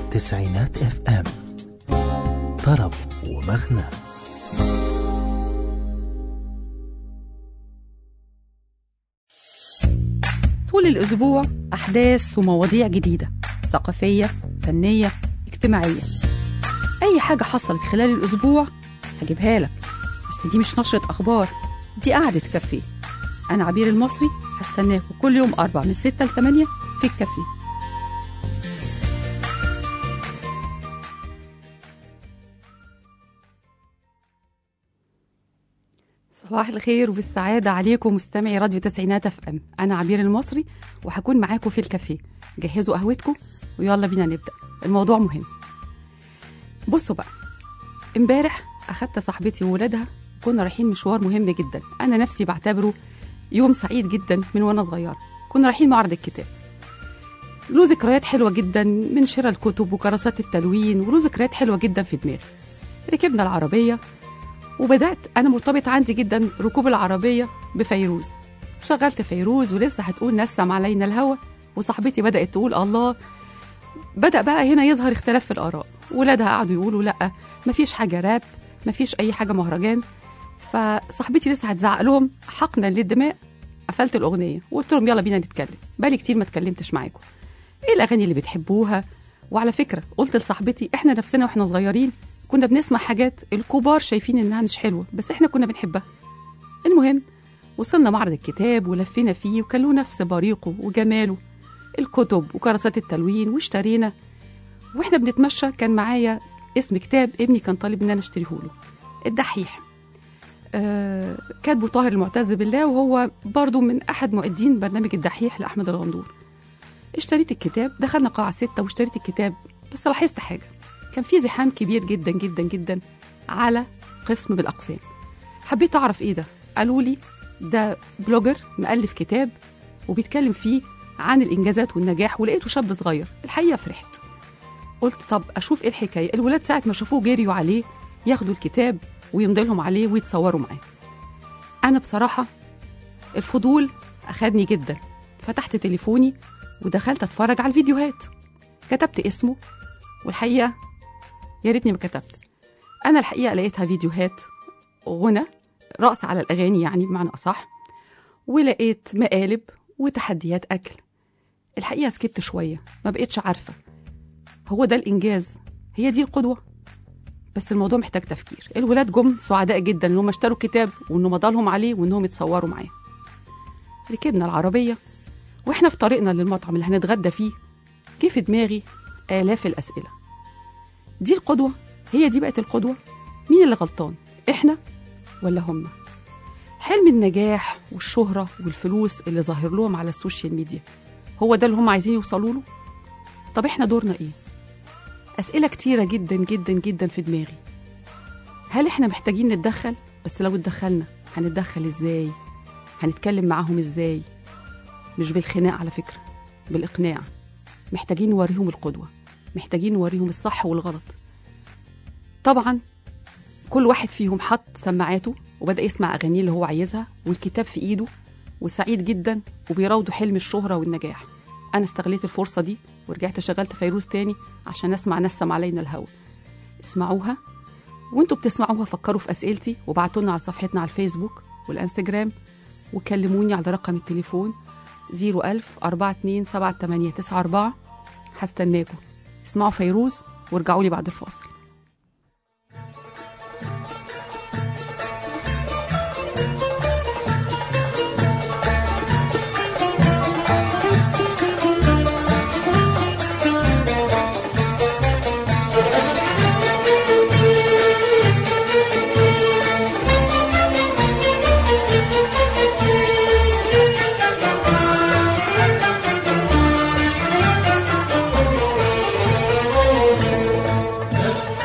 تسعينات اف ام طرب ومغنى طول الأسبوع أحداث ومواضيع جديدة ثقافية فنية اجتماعية أي حاجة حصلت خلال الأسبوع هجيبها لك بس دي مش نشرة أخبار دي قعدة كافيه أنا عبير المصري هستناكم كل يوم أربع من ستة لتمانية في الكافيه صباح الخير والسعادة عليكم مستمعي راديو تسعينات اف ام أنا عبير المصري وهكون معاكم في الكافيه جهزوا قهوتكم ويلا بينا نبدأ الموضوع مهم بصوا بقى امبارح أخدت صاحبتي وولادها كنا رايحين مشوار مهم جدا أنا نفسي بعتبره يوم سعيد جدا من وأنا صغيرة كنا رايحين معرض الكتاب له ذكريات حلوة جدا من شراء الكتب وكراسات التلوين وله ذكريات حلوة جدا في دماغي ركبنا العربية وبدأت أنا مرتبط عندي جدا ركوب العربية بفيروز شغلت فيروز ولسه هتقول نسم علينا الهوى وصاحبتي بدأت تقول الله بدأ بقى هنا يظهر اختلاف في الآراء ولادها قعدوا يقولوا لأ مفيش حاجة راب مفيش أي حاجة مهرجان فصاحبتي لسه هتزعق لهم حقنا للدماء قفلت الأغنية وقلت لهم يلا بينا نتكلم بالي كتير ما اتكلمتش معاكم ايه الأغاني اللي بتحبوها وعلى فكرة قلت لصاحبتي احنا نفسنا واحنا صغيرين كنا بنسمع حاجات الكبار شايفين انها مش حلوه بس احنا كنا بنحبها المهم وصلنا معرض الكتاب ولفينا فيه وكان له نفس بريقه وجماله الكتب وكراسات التلوين واشترينا واحنا بنتمشى كان معايا اسم كتاب ابني كان طالب ان انا اشتريه له الدحيح آه كاتبه طاهر المعتز بالله وهو برضو من احد معدين برنامج الدحيح لاحمد الغندور اشتريت الكتاب دخلنا قاعه ستة واشتريت الكتاب بس لاحظت حاجه كان في زحام كبير جدا جدا جدا على قسم بالاقسام حبيت اعرف ايه ده قالوا لي ده بلوجر مؤلف كتاب وبيتكلم فيه عن الانجازات والنجاح ولقيته شاب صغير الحقيقه فرحت قلت طب اشوف ايه الحكايه الولاد ساعه ما شافوه جريوا عليه ياخدوا الكتاب ويمضي لهم عليه ويتصوروا معاه انا بصراحه الفضول اخدني جدا فتحت تليفوني ودخلت اتفرج على الفيديوهات كتبت اسمه والحقيقه يا ريتني ما كتبت انا الحقيقه لقيتها فيديوهات غنى رقص على الاغاني يعني بمعنى اصح ولقيت مقالب وتحديات اكل الحقيقه سكت شويه ما بقتش عارفه هو ده الانجاز هي دي القدوه بس الموضوع محتاج تفكير الولاد جم سعداء جدا ان هم اشتروا كتاب وانه مضالهم عليه وانهم يتصوروا معاه ركبنا العربيه واحنا في طريقنا للمطعم اللي هنتغدى فيه جه في دماغي آلاف الأسئلة دي القدوة هي دي بقت القدوة مين اللي غلطان إحنا ولا هم حلم النجاح والشهرة والفلوس اللي ظاهر لهم على السوشيال ميديا هو ده اللي هم عايزين يوصلوا له طب إحنا دورنا إيه أسئلة كتيرة جدا جدا جدا في دماغي هل إحنا محتاجين نتدخل بس لو اتدخلنا هنتدخل إزاي هنتكلم معاهم إزاي مش بالخناق على فكرة بالإقناع محتاجين نوريهم القدوة محتاجين نوريهم الصح والغلط طبعا كل واحد فيهم حط سماعاته وبدأ يسمع أغانيه اللي هو عايزها والكتاب في إيده وسعيد جدا وبيراودوا حلم الشهرة والنجاح أنا استغليت الفرصة دي ورجعت شغلت فيروز تاني عشان أسمع نسم علينا الهوى اسمعوها وانتوا بتسمعوها فكروا في أسئلتي وبعتولنا على صفحتنا على الفيسبوك والإنستجرام وكلموني على رقم التليفون 01000 427894 هستناكم اسمعوا فيروز وارجعوا لي بعد الفاصل نسم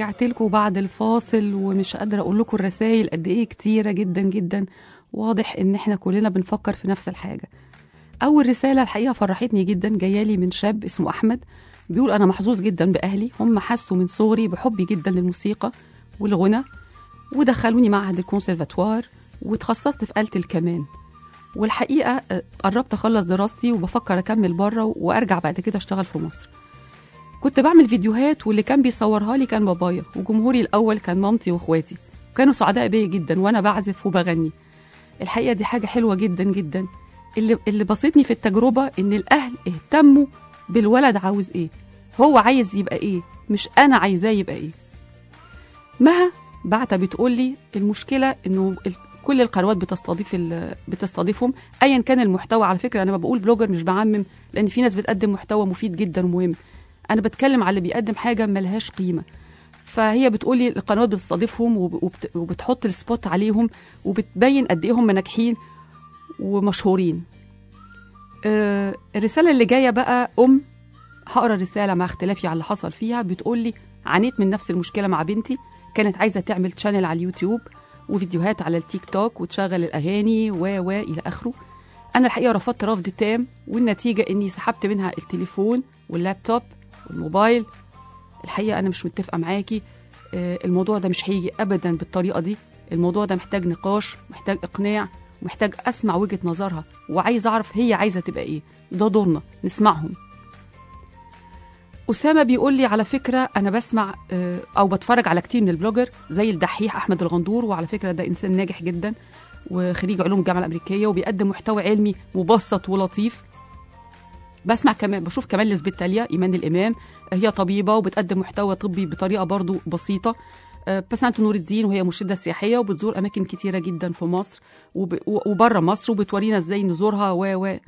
ورجعت لكم بعد الفاصل ومش قادرة أقول لكم الرسائل قد إيه كتيرة جدا جدا واضح إن إحنا كلنا بنفكر في نفس الحاجة أول رسالة الحقيقة فرحتني جدا جاية لي من شاب اسمه أحمد بيقول أنا محظوظ جدا بأهلي هم حسوا من صغري بحبي جدا للموسيقى والغنى ودخلوني معهد الكونسرفاتوار وتخصصت في آلة الكمان والحقيقة آه، قربت أخلص دراستي وبفكر أكمل بره وأرجع بعد كده أشتغل في مصر كنت بعمل فيديوهات واللي كان بيصورها لي كان بابايا وجمهوري الأول كان مامتي وإخواتي وكانوا سعداء بيا جدا وأنا بعزف وبغني الحقيقة دي حاجة حلوة جدا جدا اللي, اللي بسطني في التجربة إن الأهل اهتموا بالولد عاوز إيه هو عايز يبقى إيه مش أنا عايزاه يبقى إيه مها بعتها بتقول لي المشكلة إنه ال- كل القنوات بتستضيف ال- بتستضيفهم ايا كان المحتوى على فكره انا ما بقول بلوجر مش بعمم لان في ناس بتقدم محتوى مفيد جدا ومهم انا بتكلم على اللي بيقدم حاجه ملهاش قيمه فهي بتقولي القنوات بتستضيفهم وب- وبت- وبتحط السبوت عليهم وبتبين قد ايه هم ناجحين ومشهورين آه، الرساله اللي جايه بقى ام هقرا رساله مع اختلافي على اللي حصل فيها بتقول لي عانيت من نفس المشكله مع بنتي كانت عايزه تعمل تشانل على اليوتيوب وفيديوهات على التيك توك وتشغل الاغاني و و الى اخره انا الحقيقه رفضت رفض تام والنتيجه اني سحبت منها التليفون واللابتوب والموبايل الحقيقه انا مش متفقه معاكي آه، الموضوع ده مش هيجي ابدا بالطريقه دي الموضوع ده محتاج نقاش محتاج اقناع محتاج اسمع وجهه نظرها وعايز اعرف هي عايزه تبقى ايه ده دورنا نسمعهم أسامة بيقول لي على فكرة أنا بسمع آه، أو بتفرج على كتير من البلوجر زي الدحيح أحمد الغندور وعلى فكرة ده إنسان ناجح جدا وخريج علوم الجامعة الأمريكية وبيقدم محتوى علمي مبسط ولطيف بسمع كمان بشوف كمان لزبيت تاليا إيمان الإمام هي طبيبة وبتقدم محتوى طبي بطريقة برضو بسيطة آه، بسنت نور الدين وهي مرشدة سياحية وبتزور أماكن كتيرة جدا في مصر وب- وبره مصر وبتورينا إزاي نزورها و و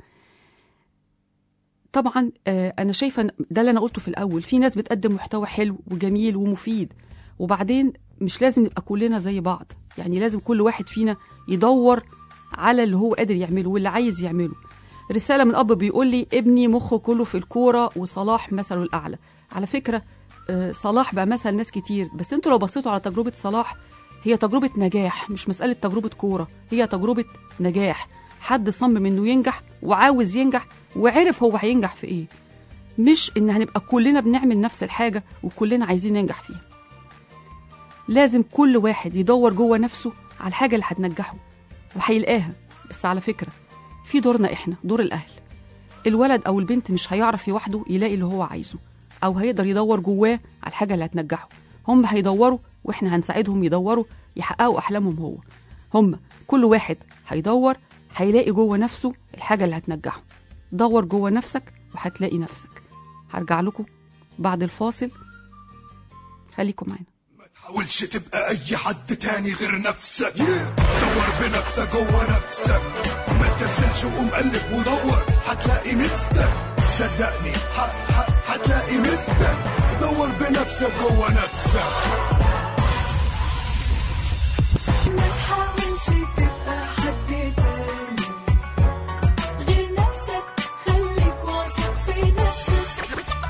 طبعا آه، انا شايفه إن ده اللي انا قلته في الاول في ناس بتقدم محتوى حلو وجميل ومفيد وبعدين مش لازم نبقى كلنا زي بعض يعني لازم كل واحد فينا يدور على اللي هو قادر يعمله واللي عايز يعمله رساله من اب بيقول لي ابني مخه كله في الكوره وصلاح مثله الاعلى على فكره آه، صلاح بقى مثل ناس كتير بس انتوا لو بصيتوا على تجربه صلاح هي تجربه نجاح مش مساله تجربه كوره هي تجربه نجاح حد صمم انه ينجح وعاوز ينجح وعرف هو هينجح في ايه مش ان هنبقى كلنا بنعمل نفس الحاجه وكلنا عايزين ننجح فيها لازم كل واحد يدور جوه نفسه على الحاجه اللي هتنجحه وهيلاقاها بس على فكره في دورنا احنا دور الاهل الولد او البنت مش هيعرف لوحده يلاقي اللي هو عايزه او هيقدر يدور جواه على الحاجه اللي هتنجحه هم هيدوروا واحنا هنساعدهم يدوروا يحققوا احلامهم هو هم كل واحد هيدور هيلاقي جوه نفسه الحاجه اللي هتنجحه دور جوه نفسك وهتلاقي نفسك هرجع لكم بعد الفاصل خليكم معانا ما تحاولش تبقى اي حد تاني غير نفسك دور بنفسك جوه نفسك ما تكسلش وقوم قلب ودور هتلاقي مستك صدقني ح- ح- هتلاقي مستك دور بنفسك جوه نفسك ما تحاولش تبقى حد تاني غير نفسك خليك واثق في نفسك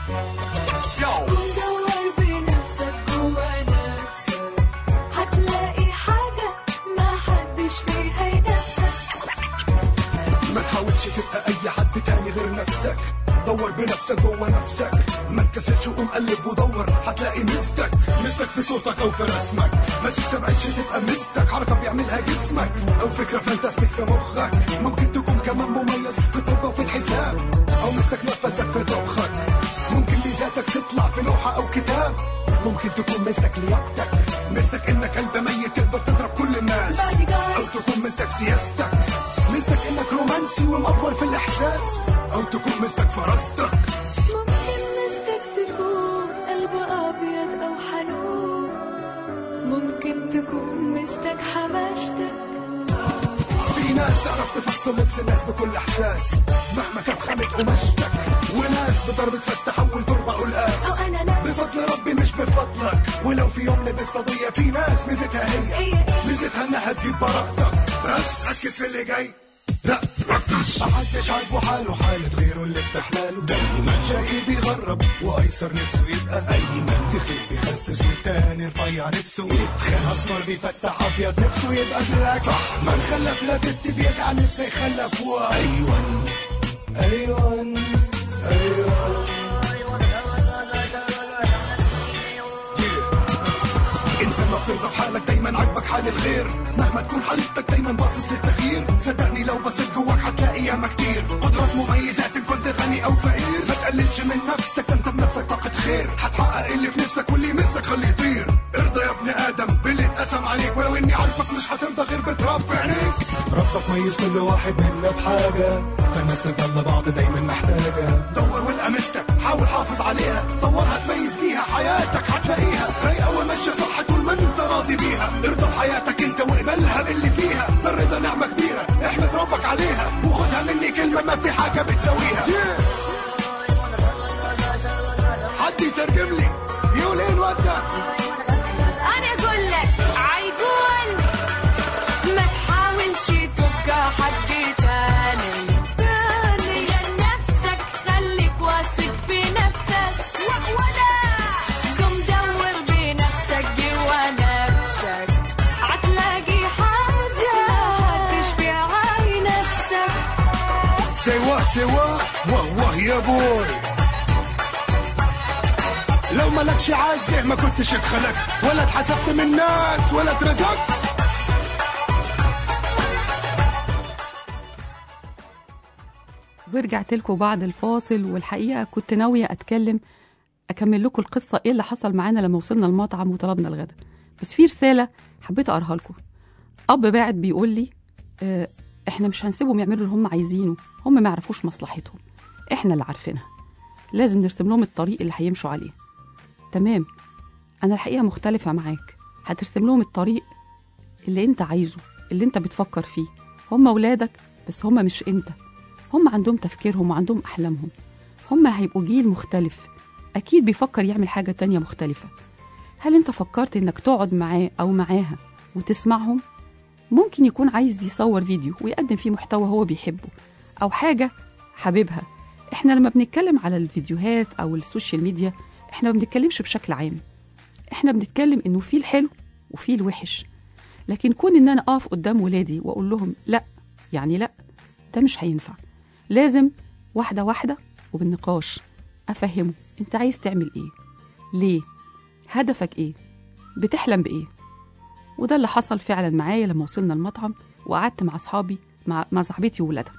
ودور بنفسك جوا نفسك هتلاقي حاجة ما حدش فيها ينافسك ما تحاولش تبقى اي حد تاني غير نفسك دور بنفسك جوه نفسك ما تكسلش وقوم قلب ودور هتلاقي مستك مستك في صوتك او في رسمك ما تستبعدش تبقى مستك حركه بيعملها جسمك او فكره فانتاستيك في مخك ممكن تكون كمان مميز في الطب وفي الحساب او مستك نفسك في طبخك ممكن ميزاتك تطلع في لوحه او كتاب ممكن تكون مستك لياقتك مستك انك قلب ميت تقدر تضرب كل الناس او تكون مستك سياستك مستك انك رومانسي ومأفور في الاحساس او تكون مستك فراستك ممكن مستك تكون قلب أبيض أو حنون ممكن تكون مستك حماشتك في ناس تعرف تفصل لبس الناس بكل احساس مهما كانت خامة قماشتك وناس بضربة فاس تحول تربة قلقاس أو أنا ناس بفضل ربي مش بفضلك ولو في يوم لبست قضية في ناس ميزتها هي هي إيه؟ ميزتها انها تجيب براءتك بس ركز في اللي جاي لا محدش عاجبه حاله حالة غيره اللي بتحلاله دايما شقي بيغرب وايسر نفسه يبقى ايمن تخيل بيخسس والتاني رفيع نفسه يتخن اسمر بيفتح ابيض نفسه يبقى بلاك صح من خلف لا بنت بيزعل نفسه يخلف و ايوان ايوان ايوان انسان ما بترضى بحالك دايما عاجبك حال الغير مهما تكون حالتك دايما باصص للتغيير صدقني لو بصيت جواك هتلاقي ياما كتير قدرات مميزات ان كنت غني او فقير ما تقللش من نفسك ده انت بنفسك طاقة خير هتحقق اللي في نفسك واللي يمسك خليه يطير ارضى يا ابن ادم باللي اتقسم عليك ولو اني عارفك مش هترضى غير بتراب في عينيك ربك ميز كل واحد منا بحاجة فالناس تضل بعض دايما محتاجة دور والقى مستك حاول حافظ عليها طورها تميز بيها حياتك هتلاقيها رايقة وماشية صح طول ما انت راضي بيها ارضى بحياتك انت واقبلها باللي فيها ده الرضا نعمة كبيرة احمد ربك عليها وخدها مني كلمة ما في حاجة بتساويها حد يترجم لي يقول ايه الواد ده انا اقول لك عيقول ما تحاولش تبقى حد تاني تاني يا نفسك خليك واثق في نفسك و- ولا قم دور بنفسك جوا نفسك هتلاقي حاجة هتشفي عاي نفسك سوا سوا واه واه يا بوي لو مالكش عزه ما كنتش اتخلقت ولا اتحسبت من الناس ولا اترزقت ورجعت لكم بعد الفاصل والحقيقه كنت ناويه اتكلم اكمل لكم القصه ايه اللي حصل معانا لما وصلنا المطعم وطلبنا الغداء بس في رساله حبيت اقراها لكم اب باعت بيقول لي آه احنا مش هنسيبهم يعملوا اللي هم عايزينه هم ما يعرفوش مصلحتهم احنا اللي عارفينها لازم نرسم لهم الطريق اللي هيمشوا عليه تمام انا الحقيقه مختلفه معاك هترسم لهم الطريق اللي انت عايزه اللي انت بتفكر فيه هم ولادك بس هم مش انت هم عندهم تفكيرهم وعندهم أحلامهم هم هيبقوا جيل مختلف أكيد بيفكر يعمل حاجة تانية مختلفة هل أنت فكرت إنك تقعد معاه أو معاها وتسمعهم؟ ممكن يكون عايز يصور فيديو ويقدم فيه محتوى هو بيحبه أو حاجة حاببها إحنا لما بنتكلم على الفيديوهات أو السوشيال ميديا إحنا ما بنتكلمش بشكل عام إحنا بنتكلم إنه في الحلو وفي الوحش لكن كون إن أنا أقف قدام ولادي وأقول لهم لأ يعني لأ ده مش هينفع لازم واحدة واحدة وبالنقاش أفهمه أنت عايز تعمل إيه ليه هدفك إيه بتحلم بإيه وده اللي حصل فعلا معايا لما وصلنا المطعم وقعدت مع أصحابي مع, مع صاحبتي وولادها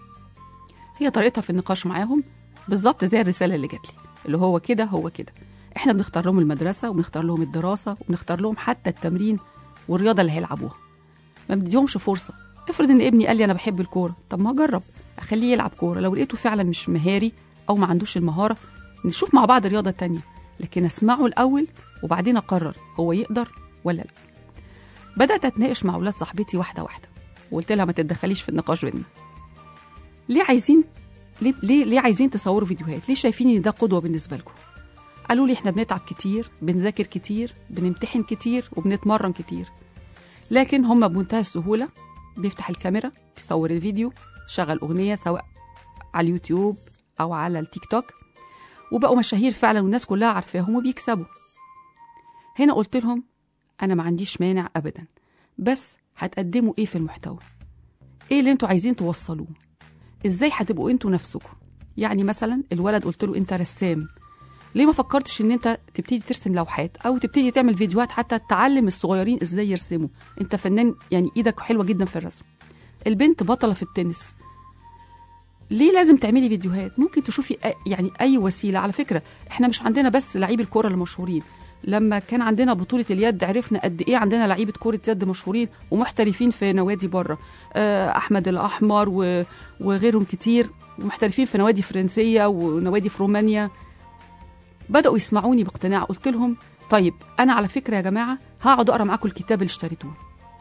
هي طريقتها في النقاش معاهم بالظبط زي الرسالة اللي جات لي اللي هو كده هو كده احنا بنختار لهم المدرسة وبنختار لهم الدراسة وبنختار لهم حتى التمرين والرياضة اللي هيلعبوها ما بديهمش فرصة افرض ان ابني قال لي انا بحب الكورة طب ما اجرب اخليه يلعب كورة لو لقيته فعلا مش مهاري او ما عندوش المهارة نشوف مع بعض رياضة تانية لكن اسمعه الاول وبعدين اقرر هو يقدر ولا لا بدأت اتناقش مع اولاد صاحبتي واحدة واحدة وقلت لها ما تتدخليش في النقاش بينا ليه عايزين ليه ليه, ليه عايزين تصوروا فيديوهات ليه شايفين ان ده قدوة بالنسبة لكم قالوا لي احنا بنتعب كتير بنذاكر كتير بنمتحن كتير وبنتمرن كتير لكن هم بمنتهى السهولة بيفتح الكاميرا بيصور الفيديو شغل أغنية سواء على اليوتيوب أو على التيك توك وبقوا مشاهير فعلا والناس كلها عارفاهم وبيكسبوا هنا قلت لهم أنا ما عنديش مانع أبدا بس هتقدموا إيه في المحتوى إيه اللي أنتوا عايزين توصلوه إزاي هتبقوا أنتوا نفسكم يعني مثلا الولد قلت له أنت رسام ليه ما فكرتش ان انت تبتدي ترسم لوحات او تبتدي تعمل فيديوهات حتى تعلم الصغيرين ازاي يرسموا انت فنان يعني ايدك حلوه جدا في الرسم البنت بطله في التنس ليه لازم تعملي فيديوهات ممكن تشوفي أ- يعني اي وسيله على فكره احنا مش عندنا بس لعيب الكوره المشهورين لما كان عندنا بطولة اليد عرفنا قد إيه عندنا لعيبة كرة يد مشهورين ومحترفين في نوادي بره آه، أحمد الأحمر و- وغيرهم كتير ومحترفين في نوادي فرنسية ونوادي في رومانيا بدأوا يسمعوني باقتناع قلت لهم طيب أنا على فكرة يا جماعة هقعد أقرأ معاكم الكتاب اللي اشتريتوه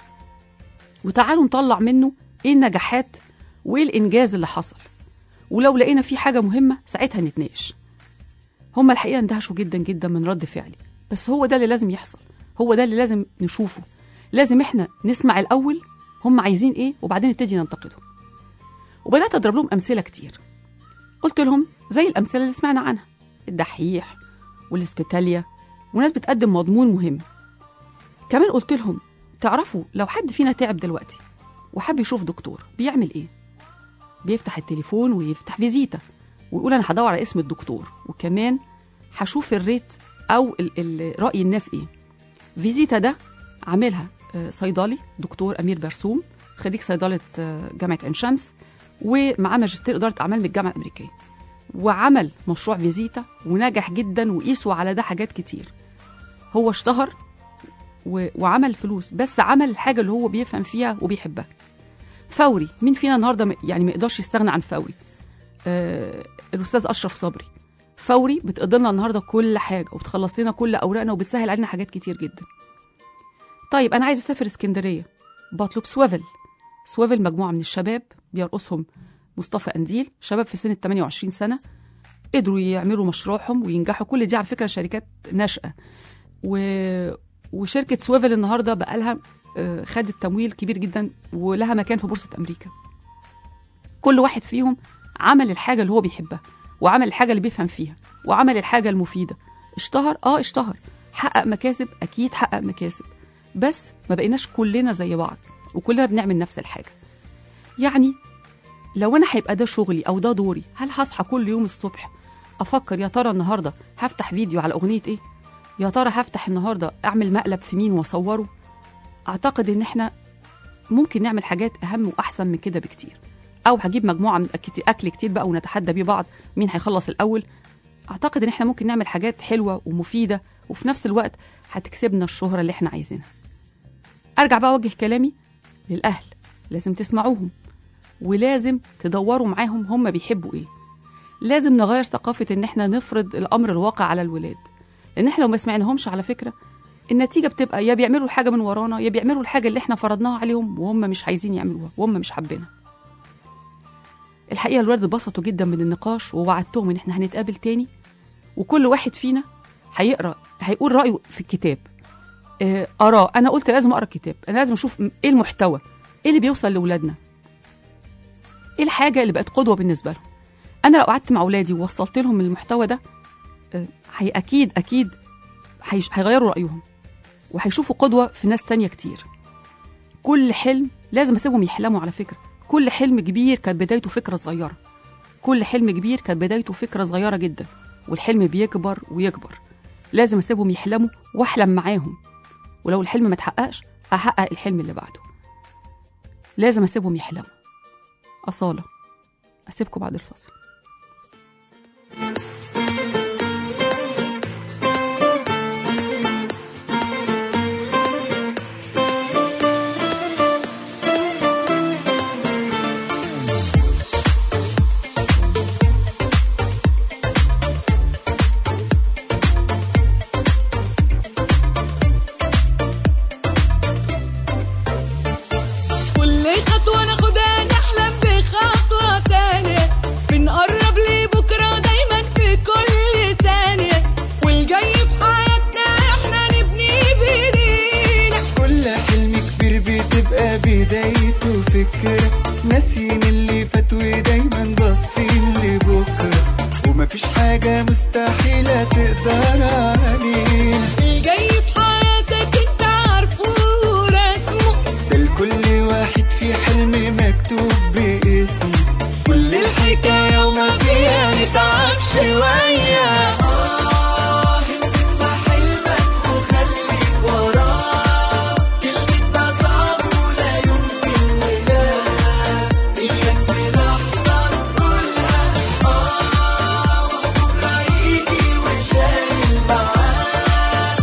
وتعالوا نطلع منه إيه النجاحات وإيه الإنجاز اللي حصل ولو لقينا فيه حاجة مهمة ساعتها نتناقش هما الحقيقة اندهشوا جدا جدا من رد فعلي بس هو ده اللي لازم يحصل هو ده اللي لازم نشوفه لازم احنا نسمع الأول هم عايزين ايه وبعدين نبتدي ننتقدهم وبدات اضرب لهم امثله كتير قلت لهم زي الامثله اللي سمعنا عنها الدحيح والاسبيتاليا وناس بتقدم مضمون مهم كمان قلت لهم تعرفوا لو حد فينا تعب دلوقتي وحب يشوف دكتور بيعمل ايه بيفتح التليفون ويفتح فيزيتا ويقول انا هدور على اسم الدكتور وكمان هشوف الريت او ال ال راي الناس ايه فيزيتا ده عاملها آه، صيدلي دكتور امير برسوم خريج صيدله آه، جامعه عين شمس ومعاه ماجستير اداره اعمال من الجامعه الامريكيه وعمل مشروع فيزيتا ونجح جدا وقيسوا على ده حاجات كتير هو اشتهر و... وعمل فلوس بس عمل الحاجه اللي هو بيفهم فيها وبيحبها فوري مين فينا النهارده م- يعني ما يقدرش يستغنى عن فوري آه الاستاذ اشرف صبري فوري بتقضي لنا النهارده كل حاجه وبتخلص لنا كل اوراقنا وبتسهل علينا حاجات كتير جدا طيب انا عايزه اسافر اسكندريه بطلب سويفل سويفل مجموعه من الشباب بيرقصهم مصطفى قنديل شباب في سن 28 سنه قدروا يعملوا مشروعهم وينجحوا كل دي على فكره شركات ناشئه و... وشركه سويفل النهارده بقى لها آه، خدت تمويل كبير جدا ولها مكان في بورصه امريكا كل واحد فيهم عمل الحاجه اللي هو بيحبها وعمل الحاجه اللي بيفهم فيها وعمل الحاجه المفيده اشتهر اه اشتهر حقق مكاسب اكيد حقق مكاسب بس ما بقيناش كلنا زي بعض وكلنا بنعمل نفس الحاجه يعني لو انا هيبقى ده شغلي او ده دوري هل هصحى كل يوم الصبح افكر يا ترى النهارده هفتح فيديو على اغنيه ايه يا ترى هفتح النهارده اعمل مقلب في مين واصوره اعتقد ان احنا ممكن نعمل حاجات اهم واحسن من كده بكتير او هجيب مجموعه من أكت- اكل كتير بقى ونتحدى بيه بعض مين هيخلص الاول اعتقد ان احنا ممكن نعمل حاجات حلوه ومفيده وفي نفس الوقت هتكسبنا الشهره اللي احنا عايزينها ارجع بقى اوجه كلامي للاهل لازم تسمعوهم ولازم تدوروا معاهم هم بيحبوا ايه لازم نغير ثقافه ان احنا نفرض الامر الواقع على الولاد لان احنا لو ما سمعناهمش على فكره النتيجه بتبقى يا بيعملوا الحاجه من ورانا يا بيعملوا الحاجه اللي احنا فرضناها عليهم وهم مش عايزين يعملوها وهم مش حابينها الحقيقه الولاد اتبسطوا جدا من النقاش ووعدتهم ان احنا هنتقابل تاني وكل واحد فينا هيقرا هيقول رايه في الكتاب آه، اراه انا قلت لازم اقرا الكتاب انا لازم اشوف م- ايه المحتوى ايه اللي بيوصل لاولادنا ايه الحاجه اللي بقت قدوه بالنسبه لهم انا لو قعدت مع اولادي ووصلت لهم المحتوى ده آه، هي اكيد اكيد هيش- هيغيروا رايهم وهيشوفوا قدوه في ناس تانية كتير كل حلم لازم اسيبهم يحلموا على فكره كل حلم كبير كانت بدايته فكره صغيره كل حلم كبير كانت بدايته فكره صغيره جدا والحلم بيكبر ويكبر لازم اسيبهم يحلموا واحلم معاهم ولو الحلم ما اتحققش احقق الحلم اللي بعده لازم اسيبهم يحلموا اصاله اسيبكم بعد الفصل كل خطوة ناخدها نحلم بخطوة تانية بنقرب لبكرة دايما في كل ثانية والجاي في حياتنا احنا نبني بايدينا كل حلم كبير بتبقى بدايته فكرة ناسيين اللي فات ودايما باصين لبكرة ومفيش حاجة مستحيلة تقدر علينا الجاي في حياتك انت عارفه ورسمه ده لكل واحد في حلم مكتوب باسمه كل الحكاية وما فيها نتعب شوية آه امسك في حلمك وخليك وراه كلمة ده صعب ولا يمكن ولا إياك في لحظة تقولها آه وبكرة يجي وشايل معاه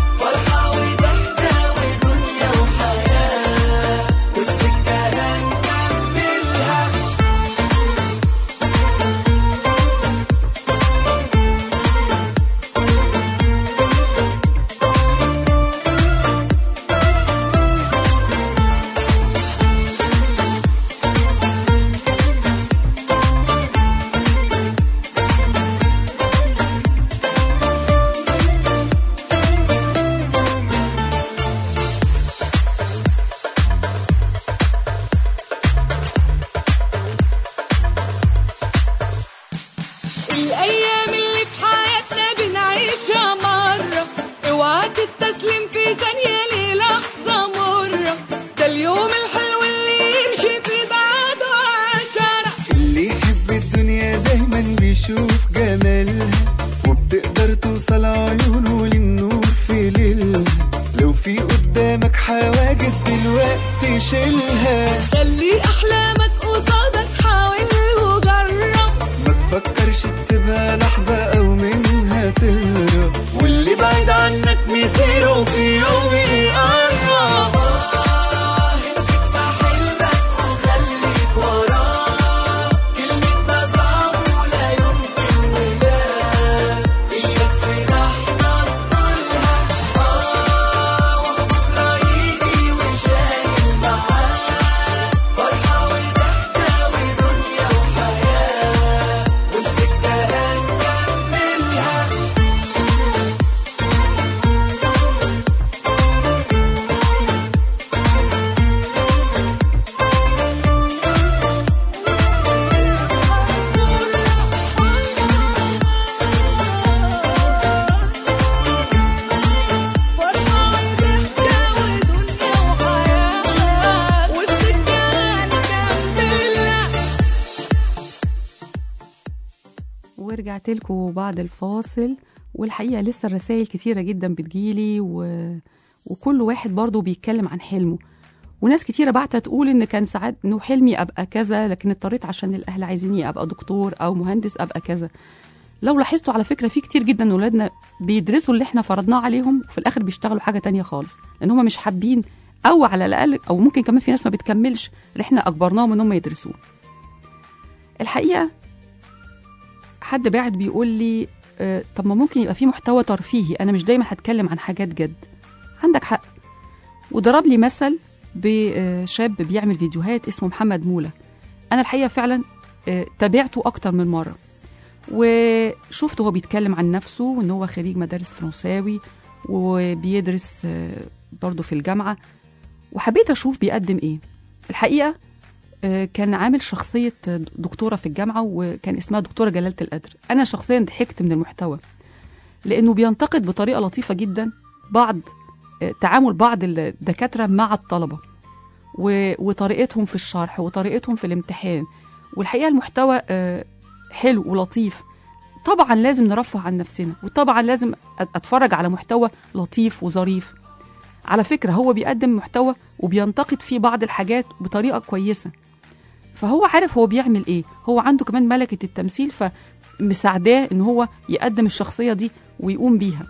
ورجعت لكم بعد الفاصل والحقيقة لسه الرسائل كتيرة جدا بتجيلي و... وكل واحد برضه بيتكلم عن حلمه وناس كتيرة بعتها تقول إن كان ساعات إنه حلمي أبقى كذا لكن اضطريت عشان الأهل عايزيني أبقى دكتور أو مهندس أبقى كذا لو لاحظتوا على فكرة في كتير جدا من ولادنا بيدرسوا اللي احنا فرضناه عليهم وفي الآخر بيشتغلوا حاجة تانية خالص لأن هم مش حابين أو على الأقل أو ممكن كمان في ناس ما بتكملش اللي احنا أجبرناهم إن هم يدرسوه الحقيقة حد باعت بيقول لي آه، طب ما ممكن يبقى في محتوى ترفيهي انا مش دايما هتكلم عن حاجات جد عندك حق وضرب لي مثل بشاب بيعمل فيديوهات اسمه محمد موله انا الحقيقه فعلا آه، تابعته اكتر من مره وشفته هو بيتكلم عن نفسه وان هو خريج مدارس فرنساوي وبيدرس آه، برضه في الجامعه وحبيت اشوف بيقدم ايه الحقيقه آه، كان عامل شخصية دكتورة في الجامعة وكان اسمها دكتورة جلالة القدر أنا شخصيا ضحكت من المحتوى لأنه بينتقد بطريقة لطيفة جدا بعض آه، تعامل بعض الدكاترة مع الطلبة و- وطريقتهم في الشرح وطريقتهم في الامتحان والحقيقة المحتوى آه، حلو ولطيف طبعا لازم نرفه عن نفسنا وطبعا لازم أ- اتفرج على محتوى لطيف وظريف على فكرة هو بيقدم محتوى وبينتقد فيه بعض الحاجات بطريقة كويسة فهو عارف هو بيعمل ايه هو عنده كمان ملكة التمثيل فمساعداه ان هو يقدم الشخصية دي ويقوم بيها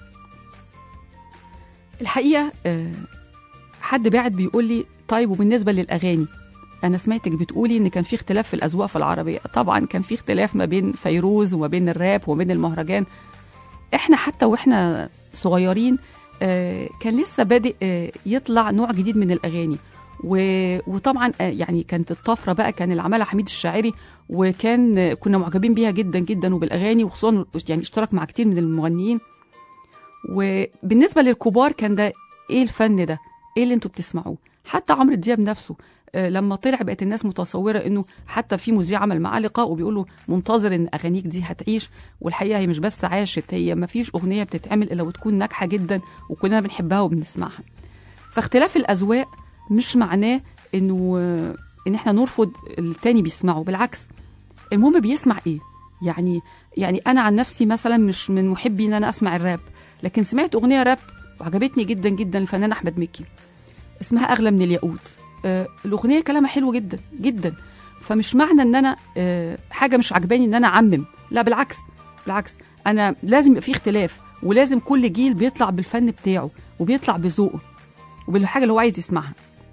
الحقيقة آه، حد باعت بيقول لي طيب وبالنسبة للأغاني أنا سمعتك بتقولي إن كان في اختلاف في الأذواق في العربية طبعا كان في اختلاف ما بين فيروز وما بين الراب وما بين المهرجان إحنا حتى وإحنا صغيرين آه، كان لسه بادئ آه، يطلع نوع جديد من الأغاني و- وطبعا آه، يعني كانت الطفره بقى كان اللي عملها حميد الشاعري وكان آه، كنا معجبين بيها جدا جدا وبالاغاني وخصوصا يعني اشترك مع كتير من المغنيين وبالنسبه للكبار كان ده ايه الفن ده ايه اللي انتوا بتسمعوه حتى عمرو دياب نفسه آه، لما طلع بقت الناس متصوره انه حتى في مذيع عمل معاه لقاء وبيقول له منتظر ان اغانيك دي هتعيش والحقيقه هي مش بس عاشت هي ما فيش اغنيه بتتعمل الا وتكون ناجحه جدا وكلنا بنحبها وبنسمعها فاختلاف الاذواق مش معناه انه آه، ان احنا نرفض التاني بيسمعه بالعكس المهم بيسمع ايه يعني يعني انا عن نفسي مثلا مش من محبي ان انا اسمع الراب لكن سمعت اغنيه راب وعجبتني جدا جدا الفنان احمد مكي اسمها اغلى من الياقوت آه الاغنيه كلامها حلو جدا جدا فمش معنى ان انا آه حاجه مش عجباني ان انا اعمم لا بالعكس بالعكس انا لازم يبقى في اختلاف ولازم كل جيل بيطلع بالفن بتاعه وبيطلع بذوقه وبالحاجه اللي هو عايز يسمعها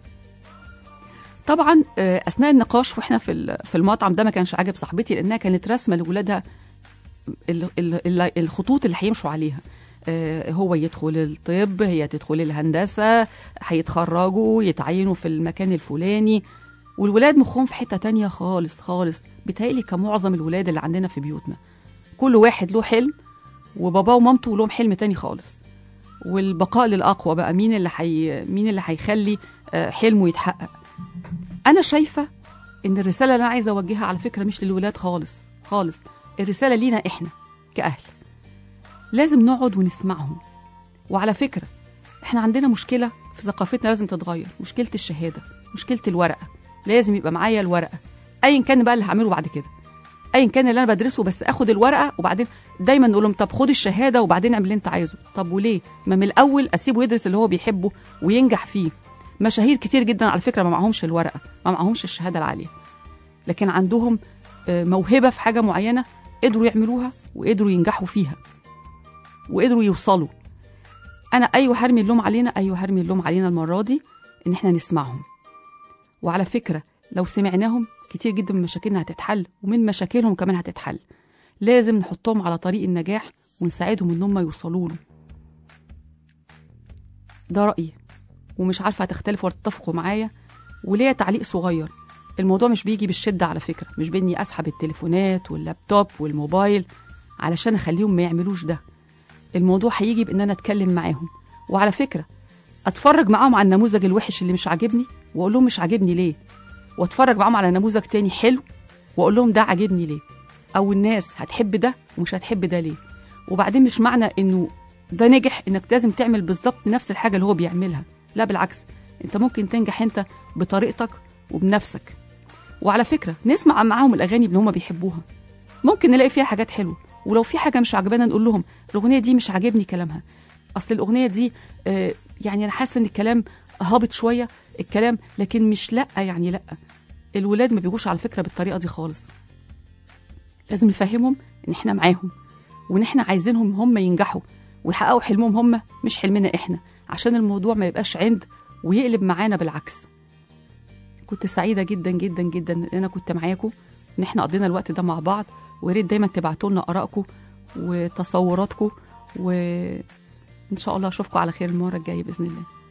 طبعا آه، اثناء النقاش واحنا في ال- في المطعم ده ما كانش عاجب صاحبتي لانها كانت راسمه لاولادها ال- ال- ال- الخطوط اللي هيمشوا عليها آه، هو يدخل الطب هي تدخل الهندسه هيتخرجوا يتعينوا في المكان الفلاني والولاد مخهم في حته تانية خالص خالص بيتهيألي كمعظم الولاد اللي عندنا في بيوتنا كل واحد له حلم وباباه ومامته لهم حلم تاني خالص والبقاء للاقوى بقى مين اللي حي... مين اللي هيخلي آه، حلمه يتحقق انا شايفه ان الرساله اللي انا عايزه اوجهها على فكره مش للولاد خالص خالص الرساله لينا احنا كاهل لازم نقعد ونسمعهم وعلى فكره احنا عندنا مشكله في ثقافتنا لازم تتغير مشكله الشهاده مشكله الورقه لازم يبقى معايا الورقه ايا كان بقى اللي هعمله بعد كده ايا كان اللي انا بدرسه بس اخد الورقه وبعدين دايما نقول لهم طب خد الشهاده وبعدين اعمل اللي انت عايزه طب وليه ما من الاول اسيبه يدرس اللي هو بيحبه وينجح فيه مشاهير كتير جدا على فكره ما معهمش الورقه ما معهمش الشهاده العاليه لكن عندهم آه، موهبه في حاجه معينه قدروا يعملوها وقدروا ينجحوا فيها وقدروا يوصلوا انا ايوه هرمي اللوم علينا ايوه هرمي اللوم علينا المره دي ان احنا نسمعهم وعلى فكره لو سمعناهم كتير جدا من مشاكلنا هتتحل ومن مشاكلهم كمان هتتحل لازم نحطهم على طريق النجاح ونساعدهم ان هم يوصلوا له ده رايي ومش عارفه هتختلفوا ولا تتفقوا معايا وليا تعليق صغير الموضوع مش بيجي بالشده على فكره مش باني اسحب التليفونات واللابتوب والموبايل علشان اخليهم ما يعملوش ده الموضوع هيجي بان انا اتكلم معاهم وعلى فكره اتفرج معاهم على النموذج الوحش اللي مش عاجبني واقول لهم مش عاجبني ليه واتفرج معاهم على نموذج تاني حلو واقول لهم ده عاجبني ليه او الناس هتحب ده ومش هتحب ده ليه وبعدين مش معنى انه ده نجح انك لازم تعمل بالظبط نفس الحاجه اللي هو بيعملها لا بالعكس انت ممكن تنجح انت بطريقتك وبنفسك وعلى فكره نسمع معاهم الاغاني اللي هم بيحبوها ممكن نلاقي فيها حاجات حلوه ولو في حاجه مش عجبانا نقول لهم الاغنيه دي مش عاجبني كلامها اصل الاغنيه دي آه، يعني انا حاسه ان الكلام هابط شويه الكلام لكن مش لا يعني لا الولاد ما بيجوش على فكره بالطريقه دي خالص لازم نفهمهم ان احنا معاهم وان احنا عايزينهم هم ينجحوا ويحققوا حلمهم هم مش حلمنا احنا عشان الموضوع ما يبقاش عند ويقلب معانا بالعكس كنت سعيده جدا جدا جدا ان انا كنت معاكم ان احنا قضينا الوقت ده مع بعض ويا ريت دايما تبعتوا لنا ارائكم وتصوراتكم وان شاء الله اشوفكم على خير المره الجايه باذن الله